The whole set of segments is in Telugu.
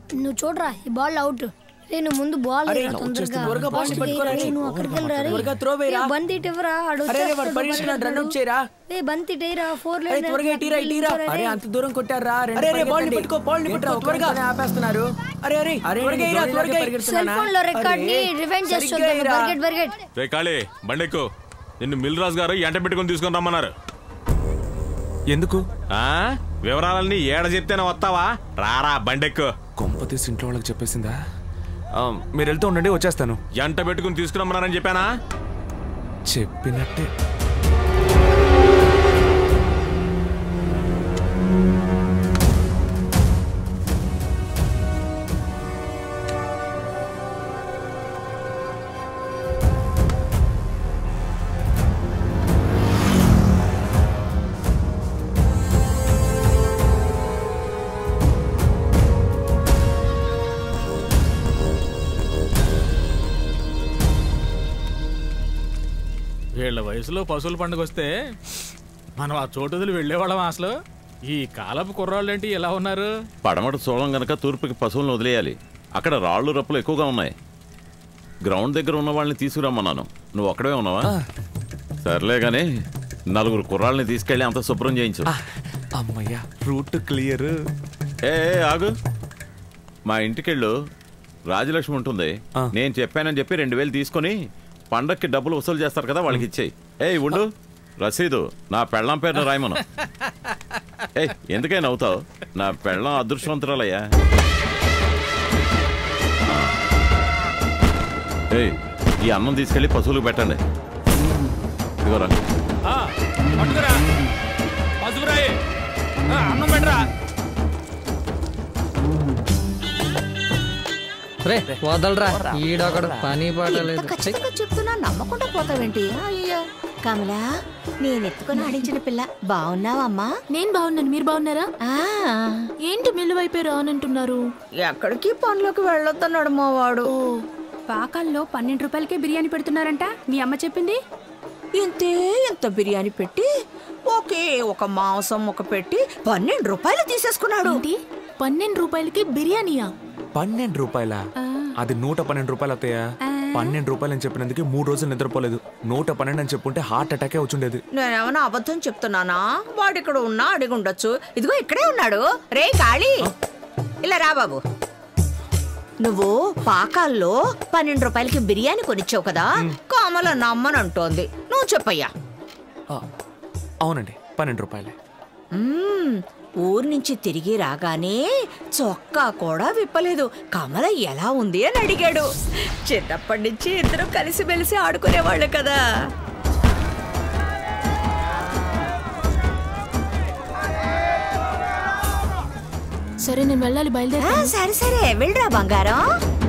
నువ్వు చూడరా ఈ బాల్ అవుట్ రే నువ్వు ముందు బాల్ అరే, వేయరా ఇలా తొందరగా వచ్చేస్తుంది. త్వరగా బాల్ ని Fast పట్టుకోరా, రే, రే. నువ్వు అక్కడికి వెళ్ళరా రే. త్వరగా throw వేయరా. రే, బంతి ఇటువరా ఆడు అరే, రే, వాడు వచ్చేస్తాడు, పడేస్తున్నాడు, పడేస్తాడు. run out చేయరా. రే బంతి ఇటేరా ఫోర్ అరే త్వరగా ఇటీరా ఇటీరా అరే అంత దూరం కొట్టారా అరే అరే బాల్ ని పట్టుకో బాల్ ని పట్టుకో త్వరగా ఆపేస్తున్నారు అరే అరే అరే త్వరగా ఇరా త్వరగా సెల్ ఫోన్ లో రికార్డ్ ని రివెంజ్ చేసి చూద్దాం బర్గెట్ బర్గెట్ రే కాళీ బండెక్కు నిన్ను మిల్రాజ్ గారు ఎంట పెట్టుకుని తీసుకొని రమ్మన్నారు ఎందుకు ఆ వివరాలన్నీ ఏడ చెప్తేనే వస్తావా రారా బండెక్కు కొంప తీసి ఇంట్లో వాళ్ళకి చెప్పేసిందా ఆ, మీరు వెళ్తూ ఉండండి వచ్చేస్తాను ఎంట పెట్టుకుని తీసుకురమ్మన్నారని చెప్పానా చెప్పినట్టే వీళ్ళ వయసులో పశువుల పండుగ వస్తే మనం ఆ చోటు వదిలి వెళ్ళేవాళ్ళం అసలు ఈ కాలపు కుర్రాళ్ళేంటి ఎలా ఉన్నారు పడమట చూడం గనక తూర్పుకి పశువులను వదిలేయాలి అక్కడ రాళ్ళు రప్పులు ఎక్కువగా ఉన్నాయి గ్రౌండ్ దగ్గర ఉన్న వాళ్ళని తీసుకురమ్మన్నాను నువ్వు అక్కడే ఉన్నావా సర్లే గానీ నలుగురు కుర్రాళ్ళని తీసుకెళ్ళి అంత శుభ్రం చేయించు అమ్మయ్యా రూట్ క్లియర్ ఏ ఏ, ఆగు మా ఇంటికెళ్ళు రాజలక్ష్మి ఉంటుంది నేను చెప్పానని చెప్పి రెండు వేలు తీసుకొని పండక్కి డబ్బులు వసూలు చేస్తారు కదా వాళ్ళకి ఇచ్చేయి ఏయ్ ఉండు రసీదు నా పెళ్ళం పేరును రాయమను ఏయ్ ఎందుకై నవ్వుతావు నా పెళ్ళం అదృష్టవంతురాలయ్యా ఆ. ఏయ్ ఈ అన్నం తీసుకెళ్ళి పశువులకు పెట్టండి ఇదిగోరా ఆ, పట్టుకురా పసుపురాయి ఆ, అన్నం పెట్టరా రే వదలరా ఈడొకడు పని పాట లేదు ఛీ. ఖచ్చితంగా చెప్తున్నా నమ్మకుండా పోతావేంటి అయ్యో కమలా నేను ఎత్తుకొని ఆడించిన పిల్ల బాగున్నావమ్మా నేను బాగున్నాను మీరు బాగున్నారా ఏంటి మిల్లు వైపే రానంటున్నారు ఎక్కడికి పనులకు వెళ్ళొద్దన్నాడు మా వాడు ఓ పాకాల్లో పన్నెండు రూపాయలకే బిర్యానీ పెడుతున్నారంట మీ అమ్మ చెప్పింది ఇంతే ఇంత బిర్యానీ పెట్టి ఒకే ఒక మాంసం ఒక పెట్టి పన్నెండు రూపాయలు తీసేసుకున్నాడు ఏంటి పన్నెండు రూపాయలకి బిర్యానీయా పన్నెండు రూపాయల అది నూట పన్నెండు రూపాయలు అవుతాయా పన్నెండు రూపాయలు అని చెప్పినందుకే మూడు రోజులు నిద్రపోలేదు నూట పన్నెండు అని చెప్పుంటే హార్ట్ అటాకే వచ్చుండేది నేనేమైనా అబద్ధం చెప్తున్నానా వాడు ఇక్కడ ఉన్నా అడిగి ఉండొచ్చు ఇదిగో ఇక్కడే ఉన్నాడు రే కాళీ ఇలా రా బాబు నువ్వు పాకాల్లో పన్నెండు రూపాయలకి బిర్యానీ కొనిచ్చావు కదా కోమల నమ్మనంటోంది నువ్వు చెప్పయ్యా ఆ, అవునండి పన్నెండు రూపాయలే మ్మ్, ఊరు నుంచి తిరిగి రాగానే చొక్కా కూడా విప్పలేదు కమల ఎలా ఉంది అని అడిగాడు చిన్నప్పటి నుంచి ఇద్దరు కలిసిమెలిసి ఆడుకునేవాళ్ళు కదా సరే నేను వెళ్ళాలి ఆ, బయలుదేరా సరే సరే వెళ్ళరా బంగారం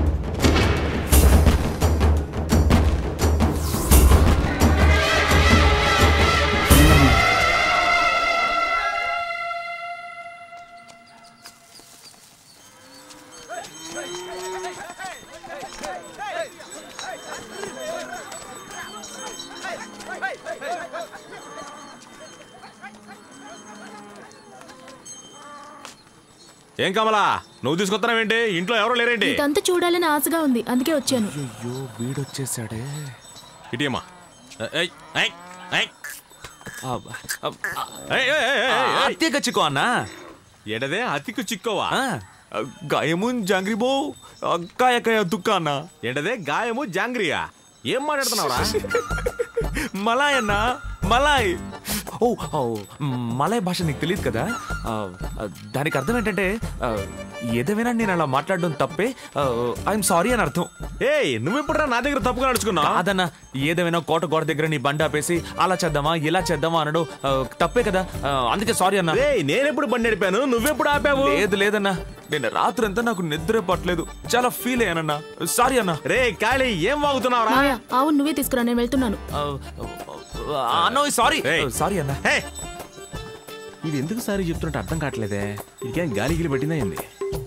ఏం కమలా నువ్వు తీసుకొస్తున్నావేంటి ఇంట్లో ఎవరు లేరేంటి ఇదంతా చూడాలని ఆశగా ఉంది అందుకే వచ్చాను అయ్యో వీడొచ్చేసాడే ఇటీయమ్మా ఏయ్, ఏయ్, ఏయ్. ఆ, ఆ, ఆ, ఏయ్, ఏయ్, ఏయ్, ఏయ్, ఏయ్. అత్తేగా చిక్కు అన్నా ఎడదే అతికు చిక్కోవా ఆ, గాయము జాంగ్రీబో కాయ కాయ దుక్క అన్నా ఏంటదే గాయము జాంగ్రియా ఏం మాట్లాడుతున్నావురా మలాయ్ అన్నా మలాయ్ ఓ ఓ, మలాయ్ భాష నీకు తెలియదు కదా ఆ, ఆ, దానికి అర్థం ఏంటంటే ఆ, ఏదేమైనా నేను అలా మాట్లాడడం తప్పే ఐఎమ్ సారీ అని అర్థం ఏయ్ నువ్వెప్పుడురా నా దగ్గర తప్పుగా నడుచుకున్నావు కాదన్నా ఏదేమైనా కోట గోడ దగ్గర నీ బండి ఆపేసి అలా చేద్దామా ఇలా చేద్దామా అనడం ఆ, తప్పే కదా ఆ, అందుకే సారీ అన్నా ఏయ్ నేనెప్పుడు బండి నడిపాను నువ్వెప్పుడు ఆపావు లేదు లేదన్నా నేను రాత్రంతా నాకు నిద్ర పట్టలేదు చాలా ఫీల్ అయ్యానన్నా సారీ అన్నా రే కాళీ ఏం వాగుతున్నావురా మాయా అవును నువ్వే తీసుకురా నేను వెళ్తున్నాను అన్నో సారీ ఏయ్. సారీ అన్నా హే ఇది ఎందుకు సారీ చెప్తున్నట్టు అర్థం కావట్లేదే ఇకేం గాలి గిలి పెట్టిందా ఏంది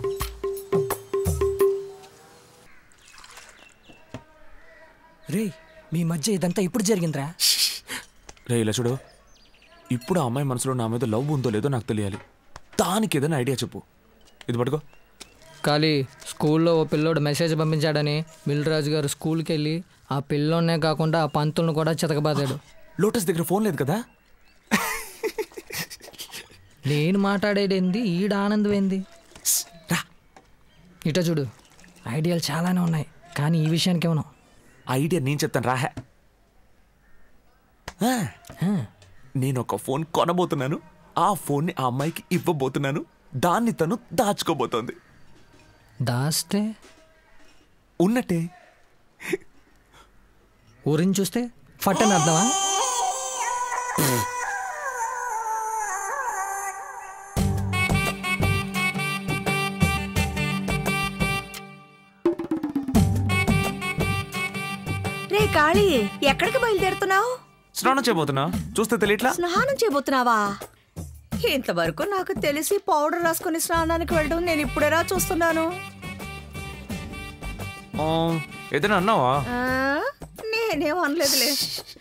రే మీ మధ్య ఇదంతా ఇప్పుడు జరిగిందిరా రే ఇలా చూడు ఇప్పుడు ఆ అమ్మాయి మనసులో నా మీద లవ్ ఉందో లేదో నాకు తెలియాలి దానికి ఏదైనా ఐడియా చెప్పు ఇది పట్టుకో ఖాళీ స్కూల్లో ఓ పిల్లోడు మెసేజ్ పంపించాడని మిల్రాజు గారు స్కూల్కి వెళ్ళి ఆ పిల్లోనే కాకుండా ఆ పంతులను కూడా చితకబాదాడు లోటస్ దగ్గర ఫోన్ లేదు కదా నేను మాట్లాడేదేంది ఈడ ఆనందం ఏంది ఇట చూడు ఐడియాలు చాలానే ఉన్నాయి కానీ ఈ విషయానికి ఏమన్నా ఐడియా నేను చెప్తాను రాహే ఆ, నేను ఒక ఫోన్ కొనబోతున్నాను ఆ ఫోన్ని ఆ అమ్మాయికి ఇవ్వబోతున్నాను దాన్ని తను దాచుకోబోతోంది దాస్తే ఉన్నట్టే ఊరిని చూస్తే ఫట్టని అర్థమా రే కాళీ ఎక్కడికి బయలుదేరుతున్నావు స్నానం చేయబోతున్నా చూస్తే తెలియట్లా స్నానం చేయబోతున్నావా ఇంతవరకు నాకు తెలిసి పౌడర్ రాసుకుని స్నానానికి వెళ్ళడం నేను ఇప్పుడేరా చూస్తున్నాను ఆ, ఏదైనా అన్నావా ఆ, నేనేం అనలేదులే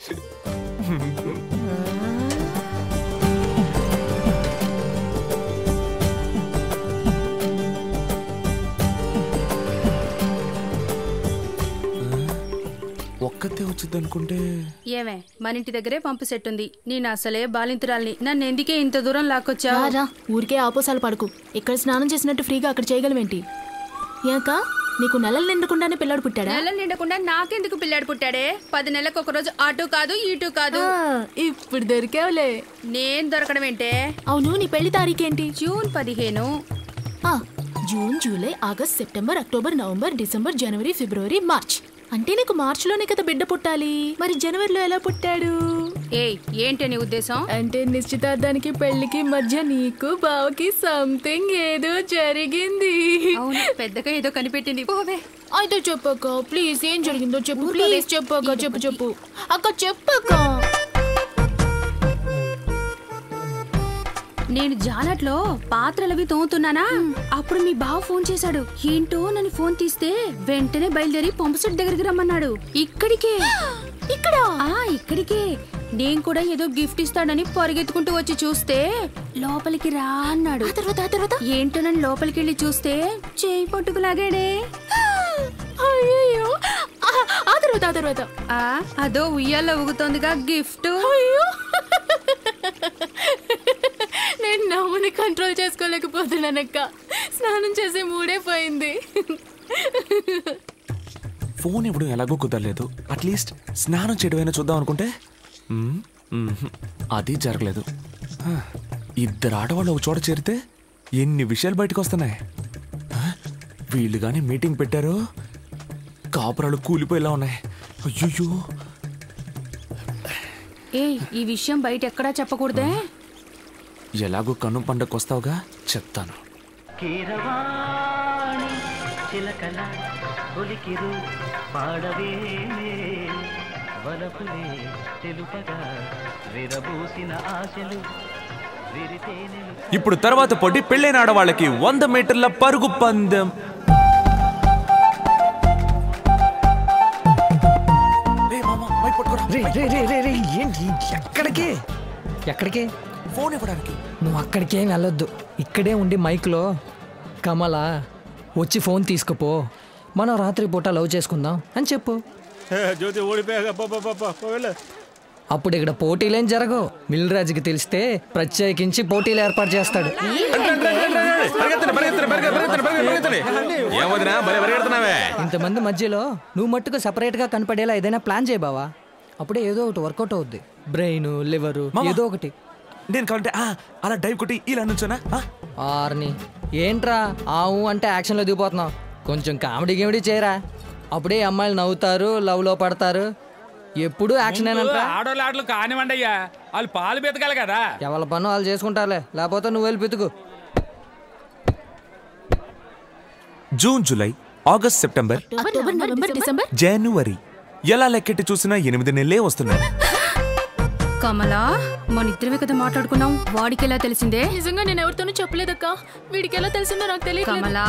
ఒక్కతే వచ్చింది అనుకుంటే ఏమే మన ఇంటి దగ్గరే పంపు సెట్ ఉంది నేను అసలే బాలింతురాల్ని నన్ను ఎందుకే ఇంత దూరం లాక్కొచ్చా రా, రా ఊరికే ఆపోసాలు పడకు ఇక్కడ స్నానం చేసినట్టు ఫ్రీగా అక్కడ చేయగలవేంటి ఏక నీకు నెలలు నిండకుండానే పిల్లాడు పుట్టాడా నెలలు నిండకుండా నాకెందుకు పిల్లాడు పుట్టాడే పది నెలలకు ఒక రోజు అటు కాదు ఇటు కాదు ఇప్పుడు దొరికావులే నేను దొరకడం ఏంటే అవును నీ పెళ్లి తారీఖేంటి జూన్ పదిహేను ఆ, June July August September October November December జనవరి ఫిబ్రవరి మార్చ్ అంటే నీకు మార్చిలోనే కదా బిడ్డ పుట్టాలి మరి జనవరిలో ఎలా పుట్టాడు ఏయ్ ఏంటి నీ ఉద్దేశం అంటే నిశ్చితార్థానికి పెళ్లికి మధ్య నీకు బావకి సంథింగ్ ఏదో జరిగింది అవును పెద్దగా ఏదో కనిపెట్టింది పోవే అయితే చెప్పక్క ప్లీజ్ ఏం జరిగిందో చెప్పు ప్లీజ్ చెప్పక్క చెప్పు చెప్పు అక్క చెప్పక్క నేను జాలట్లో పాత్రలవి తోముతున్నానా అప్పుడు మీ బావ ఫోన్ చేశాడు ఏంటో నన్ను ఫోన్ తీస్తే వెంటనే బయలుదేరి పంపు సెట్ దగ్గరికి రమ్మన్నాడు ఇక్కడికే ఇక్కడ ఆ ఇక్కడికే నేను కూడా ఏదో గిఫ్ట్ ఇస్తాడని పరిగెత్తుకుంటూ వచ్చి చూస్తే లోపలికి రా అన్నాడు ఆ తర్వాత ఆ తర్వాత ఏంటో నన్ను లోపలికి వెళ్ళి చూస్తే చేయి పట్టుకులాగాడే అయ్యో ఆ తర్వాత ఆ తర్వాత ఆ అదో ఉయ్యాల్లో ఊగుతోందిగా గిఫ్ట్ అయ్యో నేను నవ్వుని కంట్రోల్ చేసుకోలేకపోతున్నానక్క స్నానం చేసే మూడే పోయింది ఫోన్ ఇవ్వడం ఎలాగో కుదరలేదు అట్లీస్ట్ స్నానం చేయడమైనా చూద్దాం అనుకుంటే మ్మ్, మ్మ్, అది జరగలేదు హ, ఇద్దరు ఆడవాళ్ళు ఒక చోట చేరితే ఎన్ని విషయాలు బయటకు వస్తున్నాయి హ, వీళ్ళు కానీ మీటింగ్ పెట్టారో కాపురాలు కూలిపోయేలా ఉన్నాయి అయ్యో ఏ ఈ విషయం బయట ఎక్కడా చెప్పకూడదే ఎలాగో కన్ను పండగకు వస్తావుగా చెప్తాను కీరవాణి చిలకల ఒలికిరు పాడవేమే వలపులే తెలుపగా విరబూసిన ఆశలు విరితేనెలు ఇప్పుడు తర్వాత పోటీ పెళ్ళైన ఆడవాళ్ళకి వంద మీటర్ల పరుగు పందెం రే రే రే రే రే ఏంటి ఎక్కడికి ఎక్కడికి ఫోన్ ఇవ్వడానికి నువ్వు అక్కడికేం వెళ్ళొద్దు ఇక్కడే ఉండి మైక్లో కమల వచ్చి ఫోన్ తీసుకుపో మనం రాత్రి పూట లవ్ చేసుకుందాం అని చెప్పు జ్యోతి ఓడిపోయాక అప్పుడు ఇక్కడ పోటీలేం జరగవు మిల్రాజుకి తెలిస్తే ప్రత్యేకించి పోటీలు ఏర్పాటు చేస్తాడు ఏమొదినా భలే పరిగెడుతున్నావే ఇంతమంది మధ్యలో నువ్వు మట్టుకు సపరేట్గా కనపడేలా ఏదైనా ప్లాన్ చేయి బావా అప్పుడే ఏదో ఒకటి వర్కౌట్ అవుద్ది బ్రెయిన్ లివర్ ఏదో ఒకటి నేను కావాలంటే ఆ, అలా డైవ్ కొట్టి ఇలా నుంచోనా ఆ? ఆర్ని ఏంట్రా ఆవు అంటే యాక్షన్లో దిగిపోతున్నావు కొంచెం కామెడీ గిమిడీ చేయరా అప్పుడే అమ్మాయిలు నవ్వుతారు లవ్లో పడతారు ఎప్పుడు యాక్షన్ ఏనంటరా ఆడోళ్ళు ఆటలు కానివ్వండి అయ్యా వాళ్ళు పాలు బెతకాలి కదా ఎవరి పను వాళ్ళు చేసుకుంటారులే లేకపోతే నువ్వు వెళ్ళి పితుకు June July August September October November December జనవరి ఎలా లెక్కెట్టి చూసినా ఎనిమిది నెలలే వస్తున్నాయి కమలా మన ఇద్దరమే కదా మాట్లాడుకున్నాం వాడికి ఎలా తెలిసిందే నిజంగా నేను ఎవరితోనూ చెప్పలేదక్క వీడికి ఎలా తెలిసిందో నాకు తెలియదు కమలా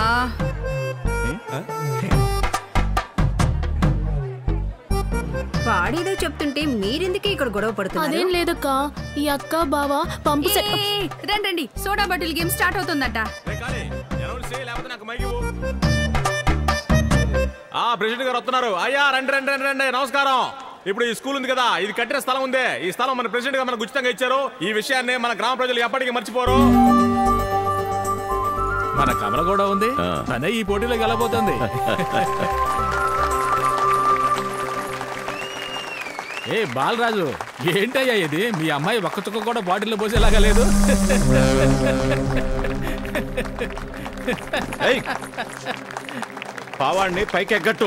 వాడేదో చెప్తుంటే మీరెందుకే ఇక్కడ గొడవ పడుతున్నారు అదేం లేదక్క ఈ అక్క బావ పంపు సెట్ రండి రండి సోడా బాటిల్ గేమ్ స్టార్ట్ అవుతుందట లేకపోతే నాకు మైకి ఇవ్వు. ప్రెసిడెంట్ గారు వస్తున్నారు అయ్యా రండి రండి రండి రండి నమస్కారం ఇప్పుడు ఈ స్కూల్ ఉంది కదా ఇది కట్టిన స్థలం ఉంది ఈ స్థలం మన ప్రెసిడెంట్ గారు మనకు ఉచితంగా ఇచ్చారు ఈ విషయాన్ని మన గ్రామ ప్రజలు ఎప్పటికీ మర్చిపోరు మన కమల కూడా ఉంది తనే ఈ పోటీలో గెలబోతుంది ఏ బాలరాజు ఏంటయ్యా ఇది మీ అమ్మాయి ఒక్క చుక్క కూడా బాటిల్లో పోసేలాగా లేదు ఏయ్ పావాడిని పైకి ఎగ్గట్టు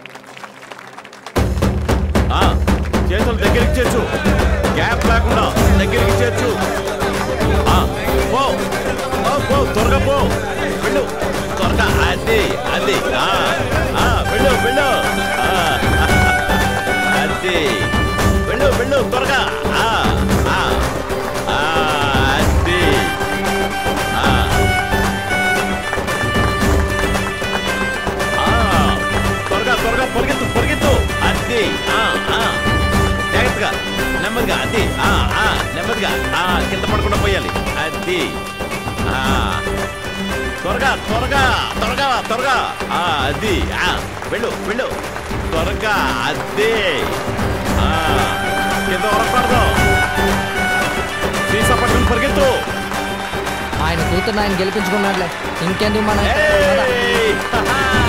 ఆ, చేతులు దగ్గరికి చేర్చు గ్యాప్ లేకుండా దగ్గరికి చేర్చు ఆ, పో పో, పో త్వరగా పో వెళ్ళు త్వరగా అది అది ఆ, ఆ, వెళ్ళు వెళ్ళు ఆ, అది వెళ్ళు వెళ్ళు త్వరగా ఆ, ఆ, ఆ, అది ఆ. ఆ, త్వరగా త్వరగా పొరిగెత్తు పొరిగెత్తు అది ఆ, ఆ. జాగ్రత్తగా నెమ్మదిగా అది ఆ, ఆ, నెమ్మదిగా ఆ, కింద పడకుండా పోయాలి అది ఆ. త్వరగా త్వరగా త్వరగా త్వరగా ఆ, అది ఆ, వెళ్ళు వెళ్ళు త్వరగా అదే ఆ, కింద వరకూడదు సీసా పట్టుకుని పరిగెత్తు ఆయన కూతురు ఆయన గెలిపించుకున్నాడులే ఇంకెందుకు మన ఏయ్!